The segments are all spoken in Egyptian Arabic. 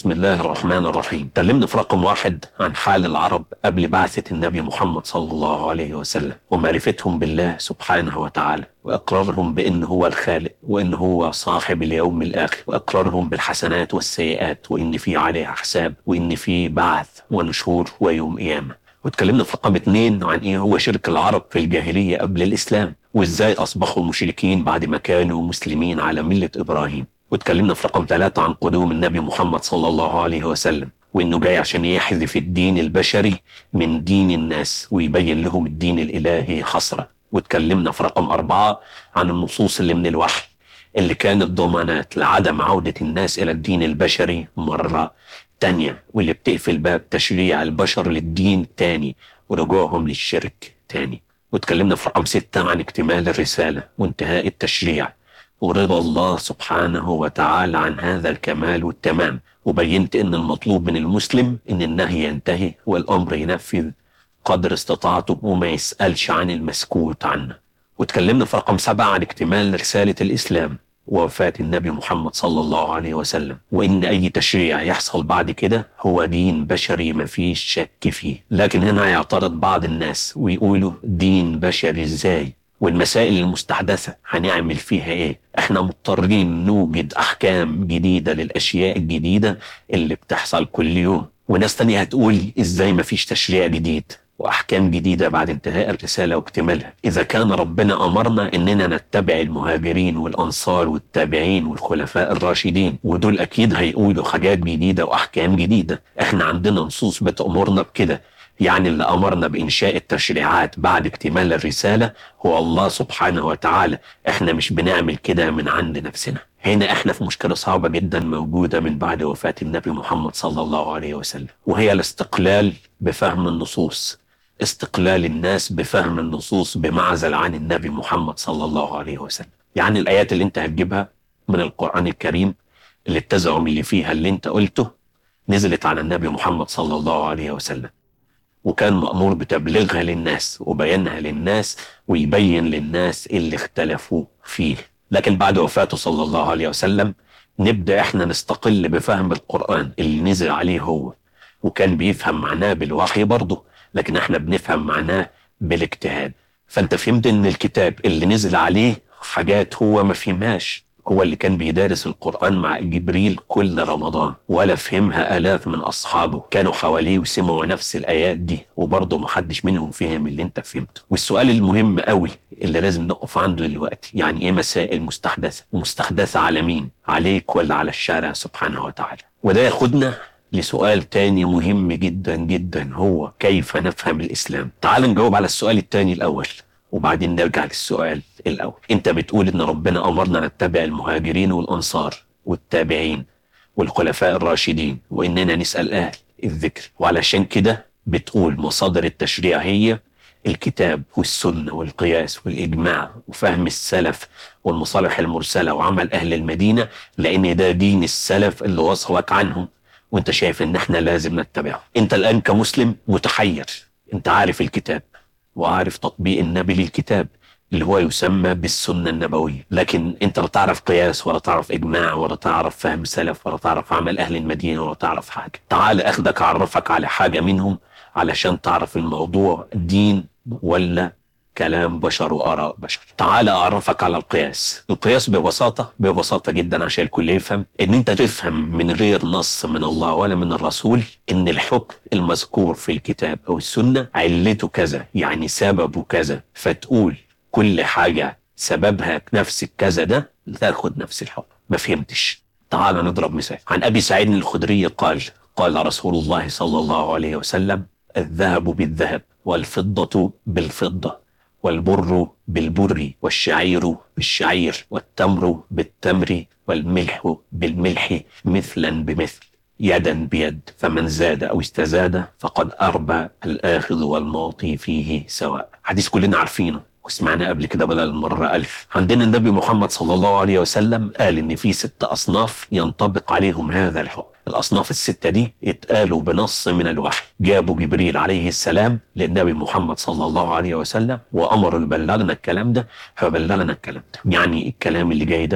بسم الله الرحمن الرحيم تكلمنا في رقم واحد عن حال العرب قبل بعثة النبي محمد صلى الله عليه وسلم ومعرفتهم بالله سبحانه وتعالى وإقرارهم بأن هو الخالق وأن هو صاحب اليوم الآخر وإقرارهم بالحسنات والسيئات وأن في عليها حساب وأن في بعث ونشور ويوم قيامة واتكلمنا في رقم اتنين عن ايه هو شرك العرب في الجاهلية قبل الإسلام وازاي أصبحوا مشركين بعد ما كانوا مسلمين على ملة إبراهيم واتكلمنا في رقم ثلاثة عن قدوم النبي محمد صلى الله عليه وسلم وانه جاي عشان يحذف الدين البشري من دين الناس ويبين لهم الدين الالهي حصرا واتكلمنا في رقم أربعة عن النصوص اللي من الوحي اللي كانت ضمانات لعدم عودة الناس إلى الدين البشري مرة تانية واللي بتقفل باب تشريع البشر للدين تاني ورجوعهم للشرك تاني واتكلمنا في رقم ستة عن اكتمال الرسالة وانتهاء التشريع ورضا الله سبحانه وتعالى عن هذا الكمال والتمام وبينت ان المطلوب من المسلم ان النهي ينتهي والامر ينفذ قدر استطاعته وما يسألش عن المسكوت عنه واتكلمنا في رقم سبعة عن اكتمال رسالة الإسلام ووفاة النبي محمد صلى الله عليه وسلم وإن أي تشريع يحصل بعد كده هو دين بشري مفيش شك فيه لكن هنا يعترض بعض الناس ويقولوا دين بشري إزاي والمسائل المستحدثة هنعمل فيها ايه احنا مضطرين نوجد احكام جديدة للاشياء الجديدة اللي بتحصل كل يوم وناس تانية هتقول ازاي مفيش تشريع جديد واحكام جديدة بعد انتهاء الرسالة واكتمالها اذا كان ربنا امرنا اننا نتبع المهاجرين والانصار والتابعين والخلفاء الراشدين ودول اكيد هيقولوا حاجات جديدة واحكام جديدة احنا عندنا نصوص بتأمرنا بكده يعني اللي أمرنا بإنشاء التشريعات بعد اكتمال الرسالة هو الله سبحانه وتعالى احنا مش بنعمل كده من عند نفسنا هنا احنا في مشكلة صعبة جدا موجودة من بعد وفاة النبي محمد صلى الله عليه وسلم وهي الاستقلال بفهم النصوص استقلال الناس بفهم النصوص بمعزل عن النبي محمد صلى الله عليه وسلم يعني الآيات اللي انت هتجيبها من القرآن الكريم اللي التزعم اللي فيها اللي انت قلته نزلت على النبي محمد صلى الله عليه وسلم وكان مأمور بتبليغها للناس وبيانها للناس ويبين للناس اللي اختلفوا فيه لكن بعد وفاته صلى الله عليه وسلم نبدأ احنا نستقل بفهم القرآن اللي نزل عليه هو وكان بيفهم معناه بالوحي برضه لكن احنا بنفهم معناه بالاجتهاد فانت فهمت ان الكتاب اللي نزل عليه حاجات هو ما فهمهاش هو اللي كان بيدارس القرآن مع جبريل كل رمضان ولا فهمها آلاف من أصحابه كانوا حواليه وسمعوا نفس الآيات دي وبرضه محدش منهم فهم اللي انت فهمته والسؤال المهم قوي اللي لازم نقف عنده دلوقتي يعني ايه مسائل مستحدثة ومستحدثة على مين عليك ولا على الشارع سبحانه وتعالى وده ياخدنا لسؤال تاني مهم جدا جدا هو كيف نفهم الإسلام تعال نجاوب على السؤال التاني الأول وبعدين نرجع للسؤال الأول أنت بتقول إن ربنا أمرنا نتبع المهاجرين والأنصار والتابعين والخلفاء الراشدين وإننا نسأل أهل الذكر وعلشان كده بتقول مصادر التشريع هي الكتاب والسنة والقياس والإجماع وفهم السلف والمصالح المرسلة وعمل أهل المدينة لأن ده دين السلف اللي وصلك عنهم وانت شايف ان احنا لازم نتبعه انت الآن كمسلم متحير انت عارف الكتاب وعارف تطبيق النبي للكتاب اللي هو يسمى بالسنة النبوية لكن انت لا تعرف قياس ولا تعرف اجماع ولا تعرف فهم سلف ولا تعرف عمل اهل المدينة ولا تعرف حاجة تعال اخدك اعرفك على حاجة منهم علشان تعرف الموضوع دين ولا كلام بشر وآراء بشر تعال أعرفك على القياس القياس ببساطة ببساطة جدا عشان الكل يفهم إن أنت تفهم من غير نص من الله ولا من الرسول إن الحكم المذكور في الكتاب أو السنة علته كذا يعني سببه كذا فتقول كل حاجة سببها نفس الكذا ده تاخد نفس الحكم ما فهمتش تعال نضرب مثال عن أبي سعيد الخدري قال قال رسول الله صلى الله عليه وسلم الذهب بالذهب والفضة بالفضة والبر بالبر والشعير بالشعير والتمر بالتمر والملح بالملح مثلا بمثل يدا بيد فمن زاد أو استزاد فقد أربى الآخذ والمعطي فيه سواء حديث كلنا عارفينه وسمعنا قبل كده بدل المرة ألف عندنا النبي محمد صلى الله عليه وسلم قال إن في ست أصناف ينطبق عليهم هذا الحكم الأصناف الستة دي اتقالوا بنص من الوحي جابوا جبريل عليه السلام للنبي محمد صلى الله عليه وسلم وأمر بلغنا الكلام ده فبلغنا الكلام ده يعني الكلام اللي جاي ده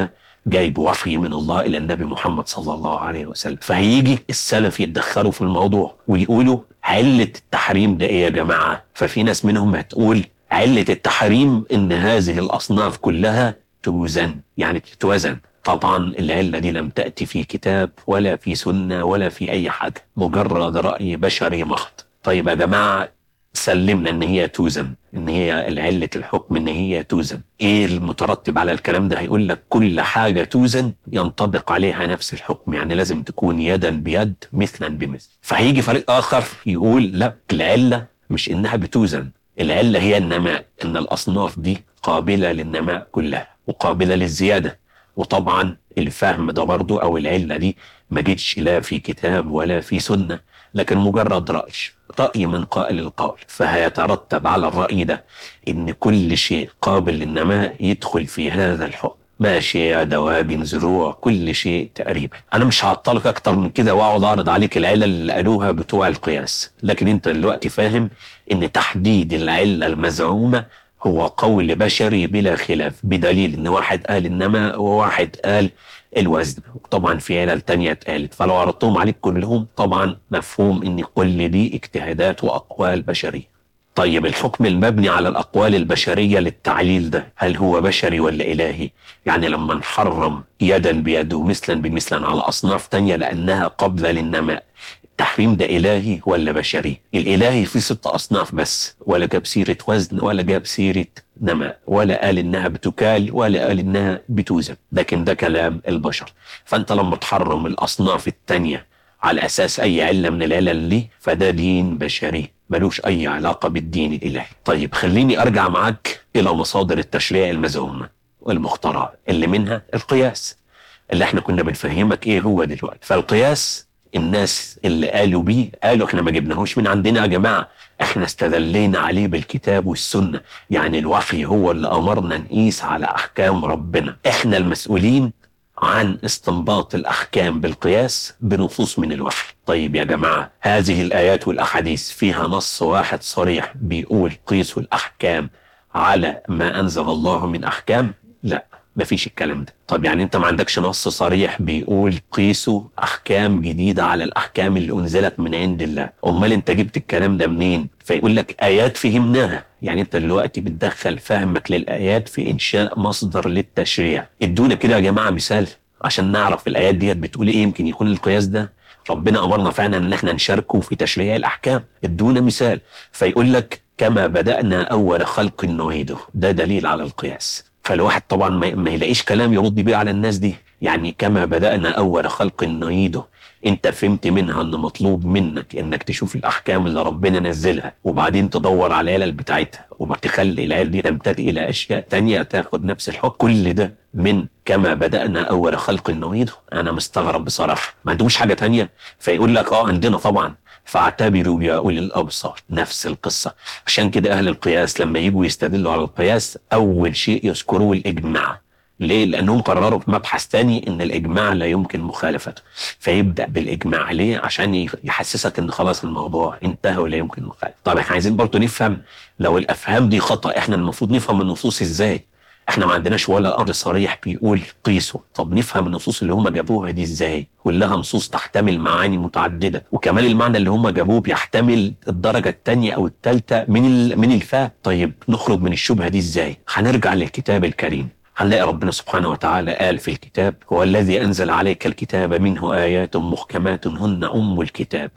جايب وحي من الله الى النبي محمد صلى الله عليه وسلم فهيجي السلف يتدخلوا في الموضوع ويقولوا علة التحريم ده ايه يا جماعة ففي ناس منهم هتقول علة التحريم ان هذه الاصناف كلها توزن يعني تتوزن طبعا العلة دي لم تأتي في كتاب ولا في سنة ولا في أي حاجة مجرد رأي بشري محض طيب يا جماعة سلمنا ان هي توزن ان هي علة الحكم ان هي توزن ايه المترتب على الكلام ده هيقول لك كل حاجة توزن ينطبق عليها نفس الحكم يعني لازم تكون يدا بيد مثلا بمثل فهيجي فريق اخر يقول لا العلة مش انها بتوزن العلة هي النماء ان الاصناف دي قابلة للنماء كلها وقابلة للزيادة وطبعا الفهم ده برضه او العلة دي ما جتش لا في كتاب ولا في سنة لكن مجرد رأي رأي من قائل القول فهيترتب على الرأي ده إن كل شيء قابل للنماء يدخل في هذا الحكم ماشية دواب زروع كل شيء تقريبا أنا مش هعطلك أكتر من كده وأقعد أعرض عليك العلل اللي قالوها بتوع القياس لكن أنت دلوقتي فاهم إن تحديد العلة المزعومة هو قول بشري بلا خلاف بدليل إن واحد قال النماء وواحد قال الوزن طبعا في علل تانية اتقالت فلو عرضتهم عليك كلهم طبعا مفهوم ان كل دي اجتهادات واقوال بشرية طيب الحكم المبني على الاقوال البشرية للتعليل ده هل هو بشري ولا الهي يعني لما نحرم يدا بيد ومثلا بمثلا على اصناف تانية لانها قبلة للنماء التحريم ده إلهي ولا بشري الإلهي فيه ست أصناف بس ولا جاب سيرة وزن ولا جاب سيرة نماء ولا قال إنها بتكال ولا قال إنها بتوزن لكن ده كلام البشر فأنت لما تحرم الأصناف التانية على أساس أي علة من العلل دي فده دين بشري ملوش أي علاقة بالدين الإلهي طيب خليني أرجع معاك إلى مصادر التشريع المزعومة والمخترعة اللي منها القياس اللي احنا كنا بنفهمك ايه هو دلوقتي فالقياس الناس اللي قالوا بيه قالوا احنا ما جبناهوش من عندنا يا جماعه احنا استدلينا عليه بالكتاب والسنه يعني الوحي هو اللي امرنا نقيس على احكام ربنا احنا المسؤولين عن استنباط الاحكام بالقياس بنصوص من الوحي طيب يا جماعه هذه الايات والاحاديث فيها نص واحد صريح بيقول قيسوا الاحكام على ما انزل الله من احكام لا مفيش الكلام ده طب يعني انت ما عندكش نص صريح بيقول قيسوا احكام جديده على الاحكام اللي انزلت من عند الله امال انت جبت الكلام ده منين فيقول لك ايات فهمناها يعني انت دلوقتي بتدخل فهمك للايات في انشاء مصدر للتشريع ادونا كده يا جماعه مثال عشان نعرف الايات ديت بتقول ايه يمكن يكون القياس ده ربنا امرنا فعلا ان احنا نشاركه في تشريع الاحكام ادونا مثال فيقول لك كما بدانا اول خلق نعيده ده دليل على القياس فالواحد طبعا ما يلاقيش كلام يرد بيه على الناس دي يعني كما بدأنا أول خلق نعيده انت فهمت منها ان مطلوب منك انك تشوف الاحكام اللي ربنا نزلها وبعدين تدور على العلل بتاعتها وتخلي العلل دي تمتد الى اشياء تانية تاخد نفس الحكم كل ده من كما بدأنا اول خلق نعيده انا مستغرب بصراحة ما عندهمش حاجة تانية فيقول لك اه عندنا طبعا فاعتبروا يا اولي الابصار نفس القصه عشان كده اهل القياس لما يجوا يستدلوا على القياس اول شيء يذكروه الاجماع ليه؟ لانهم قرروا في مبحث تاني ان الاجماع لا يمكن مخالفته فيبدا بالاجماع ليه؟ عشان يحسسك ان خلاص الموضوع انتهى ولا يمكن مخالفه طب احنا عايزين برضه نفهم لو الافهام دي خطا احنا المفروض نفهم النصوص ازاي؟ احنا ما عندناش ولا امر صريح بيقول قيسوا طب نفهم النصوص اللي هم جابوها دي ازاي كلها نصوص تحتمل معاني متعدده وكمان المعنى اللي هم جابوه بيحتمل الدرجه الثانيه او الثالثه من من الفهم طيب نخرج من الشبهه دي ازاي هنرجع للكتاب الكريم هنلاقي ربنا سبحانه وتعالى قال في الكتاب هو الذي انزل عليك الكتاب منه ايات محكمات هن ام الكتاب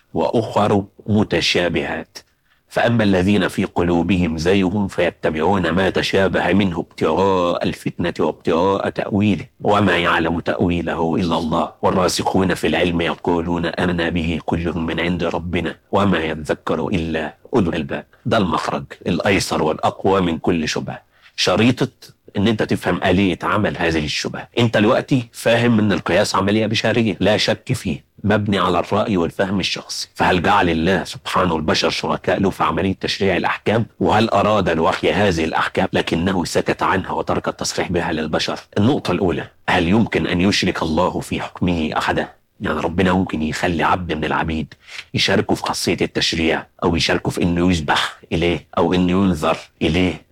واخر متشابهات فأما الذين في قلوبهم زيغ فيتبعون ما تشابه منه ابتغاء الفتنة وابتغاء تأويله وما يعلم تأويله إلا الله والراسخون في العلم يقولون آمنا به كل من عند ربنا وما يذكر إلا أولو الألباب ده المخرج الأيسر والأقوى من كل شبهة شريطة ان انت تفهم آلية عمل هذه الشبهة انت دلوقتي فاهم ان القياس عملية بشرية لا شك فيه مبني على الرأي والفهم الشخصي فهل جعل الله سبحانه البشر شركاء له في عملية تشريع الأحكام وهل أراد الوحي هذه الأحكام لكنه سكت عنها وترك التصريح بها للبشر النقطة الأولى هل يمكن أن يشرك الله في حكمه أحدا يعني ربنا ممكن يخلي عبد من العبيد يشاركوا في خاصية التشريع أو يشاركوا في إنه يذبح إليه أو إنه ينذر إليه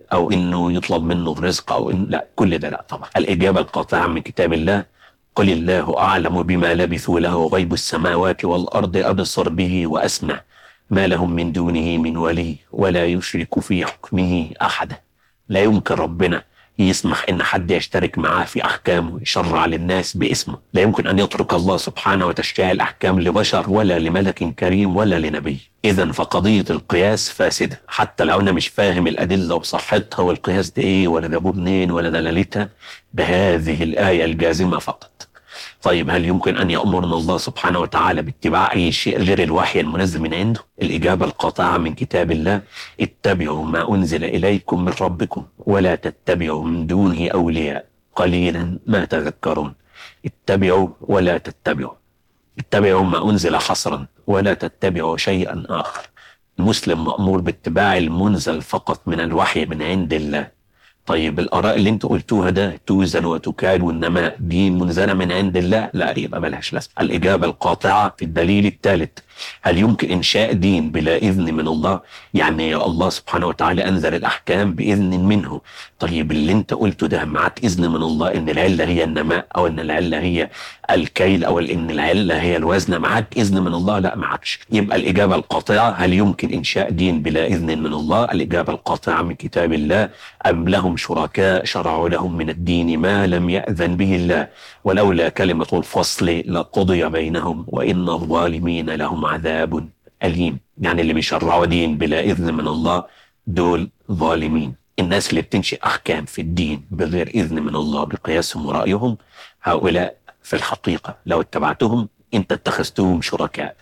او انه يطلب منه الرزق او إن لا كل ده لا طبعا الاجابه القاطعه من كتاب الله قل الله اعلم بما لبثوا له غيب السماوات والارض ابصر به واسمع ما لهم من دونه من ولي ولا يشرك في حكمه احدا لا يمكن ربنا يسمح ان حد يشترك معاه في احكامه يشرع للناس باسمه لا يمكن ان يترك الله سبحانه وتشريع الاحكام لبشر ولا لملك كريم ولا لنبي اذا فقضيه القياس فاسده حتى لو انا مش فاهم الادله وصحتها والقياس ده ايه ولا جابوه منين ولا دلالتها بهذه الايه الجازمه فقط طيب هل يمكن أن يأمرنا الله سبحانه وتعالى باتباع أي شيء غير الوحي المنزل من عنده؟ الإجابة القاطعة من كتاب الله اتبعوا ما أنزل إليكم من ربكم ولا تتبعوا من دونه أولياء قليلا ما تذكرون اتبعوا ولا تتبعوا اتبعوا ما أنزل حصرا ولا تتبعوا شيئا آخر المسلم مأمور باتباع المنزل فقط من الوحي من عند الله طيب الآراء اللي انتوا قلتوها ده توزن وتكاد والنماء دي منزلة من عند الله لا يبقى ملهاش لازمة الإجابة القاطعة في الدليل الثالث هل يمكن إنشاء دين بلا إذن من الله يعني الله سبحانه وتعالى أنزل الأحكام بإذن منه طيب اللي انت قلته ده معاك إذن من الله إن العلة هي النماء أو إن العلة هي الكيل أو إن العلة هي الوزن معاك إذن من الله لا معكش يبقى الإجابة القاطعة هل يمكن إنشاء دين بلا إذن من الله الإجابة القاطعة من كتاب الله أم لهم شركاء شرعوا لهم من الدين ما لم يأذن به الله ولولا كلمة الفصل لقضي بينهم وإن الظالمين لهم عذاب أليم يعني اللي بيشرعوا دين بلا إذن من الله دول ظالمين الناس اللي بتنشئ أحكام في الدين بغير إذن من الله بقياسهم ورأيهم هؤلاء في الحقيقة لو اتبعتهم انت اتخذتهم شركاء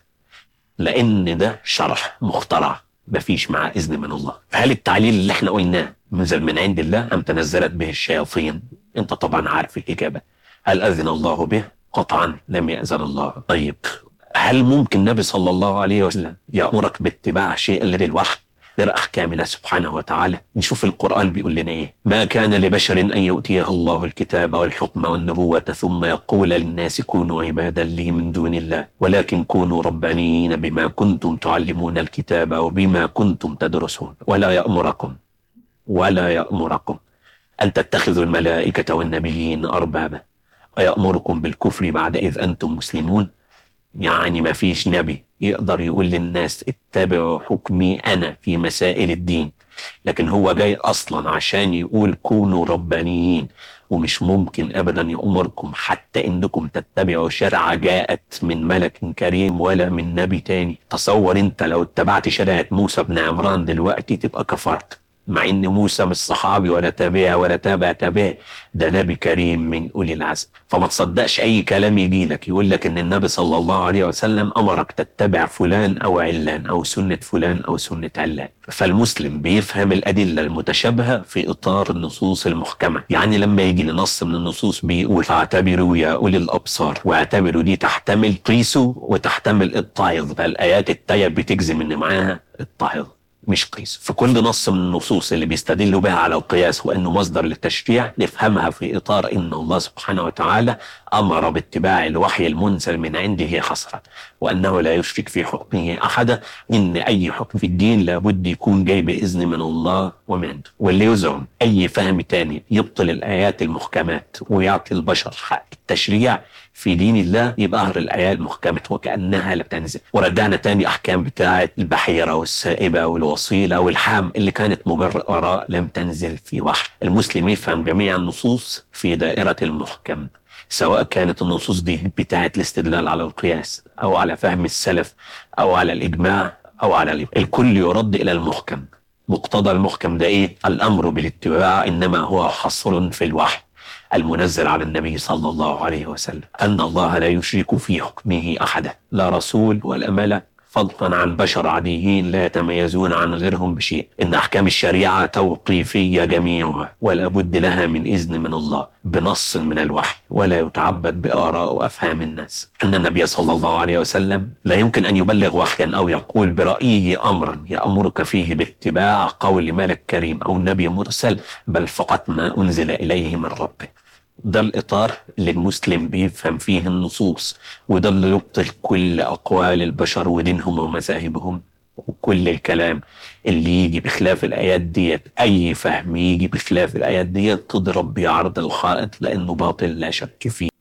لأن ده شرح مخترع مفيش معاه إذن من الله هل التعليل اللي احنا قلناه نزل من عند الله أم تنزلت به الشياطين انت طبعا عارف الإجابة هل أذن الله به قطعا لم يأذن الله طيب هل ممكن النبي صلى الله عليه وسلم يأمرك باتباع شيء غير الوحي غير أحكام الله سبحانه وتعالى نشوف القرآن بيقول لنا إيه ما كان لبشر أن يؤتيه الله الكتاب والحكم والنبوة ثم يقول للناس كونوا عبادا لي من دون الله ولكن كونوا ربانيين بما كنتم تعلمون الكتاب وبما كنتم تدرسون ولا يأمركم ولا يأمركم أن تتخذوا الملائكة والنبيين أربابا ويأمركم بالكفر بعد إذ أنتم مسلمون يعني ما فيش نبي يقدر يقول للناس اتبعوا حكمي أنا في مسائل الدين لكن هو جاي أصلا عشان يقول كونوا ربانيين ومش ممكن أبدا يأمركم حتى إنكم تتبعوا شرعة جاءت من ملك كريم ولا من نبي تاني تصور أنت لو اتبعت شريعة موسى بن عمران دلوقتي تبقى كفرت مع ان موسى مش صحابي ولا تابع ولا تابع تابع ده نبي كريم من اولي العزم فما تصدقش اي كلام يجي لك يقول لك ان النبي صلى الله عليه وسلم امرك تتبع فلان او علان او سنه فلان او سنه علان فالمسلم بيفهم الادله المتشابهه في اطار النصوص المحكمه يعني لما يجي لنص من النصوص بيقول فاعتبروا يا اولي الابصار واعتبروا دي تحتمل قيسوا وتحتمل اتعظ فالايات التايه بتجزم ان معاها اتعظ مش قيس فكل نص من النصوص اللي بيستدلوا بها على القياس وانه مصدر للتشريع نفهمها في اطار ان الله سبحانه وتعالى امر باتباع الوحي المنزل من عنده حصرا وانه لا يشرك في حكمه احدا ان اي حكم في الدين لابد يكون جاي باذن من الله ومن عنده واللي يزعم اي فهم تاني يبطل الايات المحكمات ويعطي البشر حق التشريع في دين الله يبقى أهر الآيات المحكمة وكأنها لا بتنزل ورجعنا تاني أحكام بتاعة البحيرة والسائبة والوصيلة والحام اللي كانت مجرد آراء لم تنزل في وحي المسلم يفهم جميع النصوص في دائرة المحكم سواء كانت النصوص دي بتاعة الاستدلال على القياس أو على فهم السلف أو على الإجماع أو على الكل يرد إلى المحكم مقتضى المحكم ده إيه؟ الأمر بالاتباع إنما هو حصر في الوحي المنزل على النبي صلى الله عليه وسلم أن الله لا يشرك في حكمه أحدا لا رسول ولا ملك فضلا عن بشر عاديين لا يتميزون عن غيرهم بشيء إن أحكام الشريعة توقيفية جميعها ولا بد لها من إذن من الله بنص من الوحي ولا يتعبد بآراء وأفهام الناس أن النبي صلى الله عليه وسلم لا يمكن أن يبلغ وحيا أو يقول برأيه أمرا يأمرك فيه باتباع قول ملك كريم أو نبي مرسل بل فقط ما أنزل إليه من ربه ده الإطار اللي المسلم بيفهم فيه النصوص وده اللي يبطل كل أقوال البشر ودينهم ومذاهبهم وكل الكلام اللي يجي بخلاف الآيات ديت أي فهم يجي بخلاف الآيات ديت تضرب بيه عرض الحائط لأنه باطل لا شك فيه